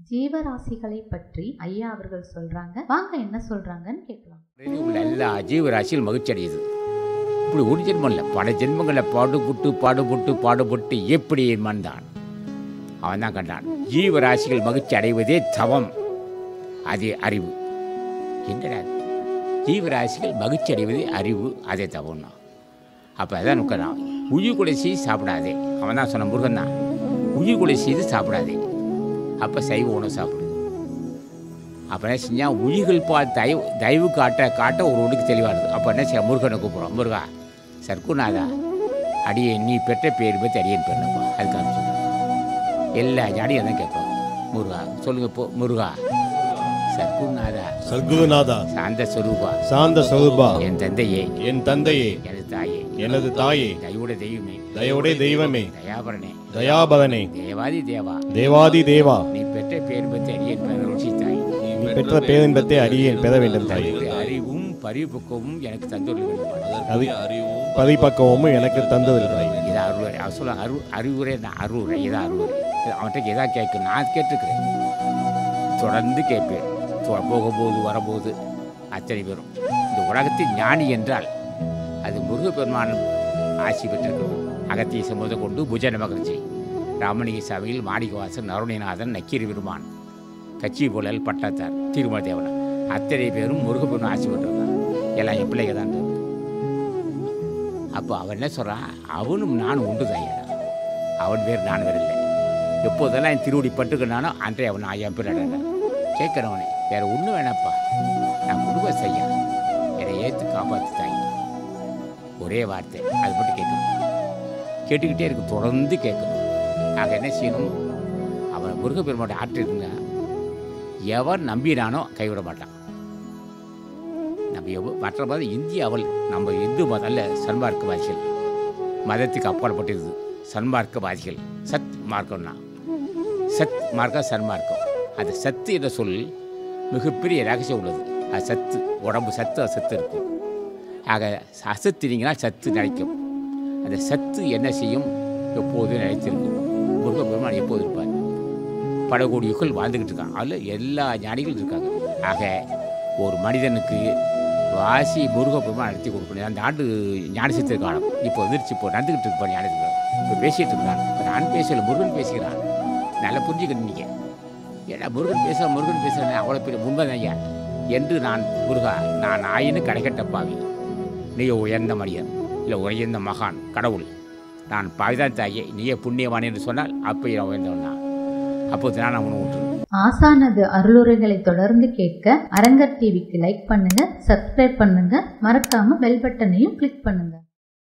ஜீவராசிகளை பற்றி ஐயா அவர்கள் சொல்றாங்க வாங்க என்ன சொல்றாங்கன்னு கேட்கலாம் உலகில் உள்ள எல்லா ஜீவராசிகள் மகிழ்ச்சி அடையுது இப்படி ஒரு ஜென்மம் இல்லை பல ஜென்மங்களை பாடுபட்டு பாடுபட்டு பாடுபட்டு எப்படி மன்றான் அவன் தான் கண்டான் ஜீவராசிகள் மகிழ்ச்சி அடைவதே தவம் அதே அறிவு என்னடா இது? ஜீவராசிகள் மகிழ்ச்சி அடைவதே அறிவு அதே தவம்னா அப்போ அதான் நுக்கிறான் உயிர் கொலை செய்து சாப்பிடாதே அவன் தான் சொன்ன முருகன் தான் உயிர் கொலை செய்து சாப்பிடாதே அப்போ சைவ உணவு சாப்பிடு அப்போ என்ன செஞ்சால் உயிர்கள் பால் தயவு தயவு காட்ட காட்ட ஒரு உனக்கு தெளிவானது அப்போ என்ன செய்ய முருகனை கூப்பிட்றோம் முருகா சர்க்குநாதா அடியே நீ பெற்ற பேர் பற்றி அடியேன் பெண்ணப்பா அதுக்கு அனுப்பிச்சு எல்லா ஜாடியும் தான் கேட்போம் முருகா சொல்லுங்க போ முருகா சர்க்குநாதா சர்க்குருநாதா சாந்த சொரூபா சாந்த சொரூபா என் தந்தையே என் தந்தையே எனது தாயே எனது தாயே தயவுட தெய்வமே தயவுடைய தெய்வமே தயாபரனே தயாபதனே தேவாதி தேவா தேவாதி தேவா நீ பெற்ற பேர் பற்றி அடியேன் பெற ருசித்தாய் நீ பெற்ற பேரின்பத்தை அடியேன் பெற வேண்டும் தாயே தயவுடைய அறிவும் பரிபக்குவமும் எனக்கு தந்துள்ள வேண்டும் அது பதிப்பக்கமும் எனக்கு தந்ததில் தாய் இது அறுவரை அவர் சொல்ல அரு அறிவுரை தான் அறுவுரை இதான் அறுவுரை இது அவன்கிட்ட எதா கேட்கும் நான் கேட்டுக்கிறேன் தொடர்ந்து கேட்பேன் தொ- போகும்போது வரபோது அத்தனை பேரும் இந்த உலகத்தில் ஞானி என்றால் அது முருகப்பெருமானும் ஆட்சி பெற்றிருக்கிறது அகத்திய சமுத கொண்டு புஜன மகிழ்ச்சி ராமலிங்க சபையில் மாணிக்கவாசன் அருணிநாதன் நக்கீர் பெருமான் கட்சி போலல் பட்டத்தார் திருமல தேவன் அத்தனை பேரும் முருகப்பெருமான் ஆட்சி பெற்றிருக்கான் எல்லாம் என் பிள்ளைங்க தான் அப்போ அவன் என்ன சொல்கிறான் அவனும் நானும் உண்டு தையடா அவன் பேர் நான் வேறு இல்லை எப்போதெல்லாம் என் திருவடி பட்டுக்கினானோ அன்றைய அவன் என் பேர் அடடா கேட்குறவனே வேற ஒன்றும் வேணாப்பா நான் குடும்ப செய்ய என்னை ஏற்று காப்பாற்று தாய் ஒரே வார்த்தை அது மட்டும் கேட்கணும் கேட்டுக்கிட்டே இருக்கு தொடர்ந்து கேட்கணும் நாங்கள் என்ன செய்யணும் அவன் முருகப்பெருமாட்ட ஆற்றிருங்க எவன் நம்பினானோ கைவிட மாட்டான் நம்ம எவ்வளோ மற்ற மதம் இந்தியாவில் நம்ம இந்து மதம் அல்ல சன்மார்க்கவாதிகள் மதத்துக்கு அப்பாற்பட்டிருது சன்மார்க்கவாதிகள் சத் மார்க்கம்னா சத் மார்க்கம் சன்மார்க்கம் அது சத்து என்ற சொல் மிகப்பெரிய ரகசியம் உள்ளது அது சத்து உடம்பு சத்து அது சத்து இருக்கும் ஆக அசத்தினீங்கன்னா சத்து நினைக்கும் அந்த சத்து என்ன செய்யும் எப்போதும் நினைத்திருக்கும் முருகப்பெருமான் எப்போது இருப்பார் பல கோடி யுகங்கள் வாழ்ந்துக்கிட்டு இருக்காங்க அதில் எல்லா ஞானிகளும் இருக்காங்க ஆக ஒரு மனிதனுக்கு வாசி முருகப்பெருமான் நடத்தி கொடுக்கணும் அந்த ஆண்டு ஞானசித்திர காலம் இப்போ வந்துருச்சு இப்போ நடந்துக்கிட்டு இருப்பா ஞானசித்திர இப்போ பேசிகிட்டு இருக்கான் இப்போ நான் பேசல முருகன் பேசுகிறான் நல்லா புரிஞ்சுக்கணும் நீங்கள் ஏன்னா முருகன் பேச முருகன் பேசுகிறேன் அவ்வளோ பெரிய உண்மைதான் ஐயா என்று நான் முருகா நான் ஆயின்னு கடைக்கட்ட பாவி நீ உயர்ந்த மனிதன் இல்லை உயர்ந்த மகான் கடவுள் நான் பாவிதான் தாயே நீயே புண்ணியவான் என்று சொன்னால் அப்போ நான் உயர்ந்தவன் தான் அப்போது நான் அவனை விட்டுருவேன் ஆசானது அருளுரைகளை தொடர்ந்து கேட்க அரங்கர் டிவிக்கு லைக் பண்ணுங்க சப்ஸ்கிரைப் பண்ணுங்க மறக்காம பெல் பட்டனையும் கிளிக் பண்ணுங்க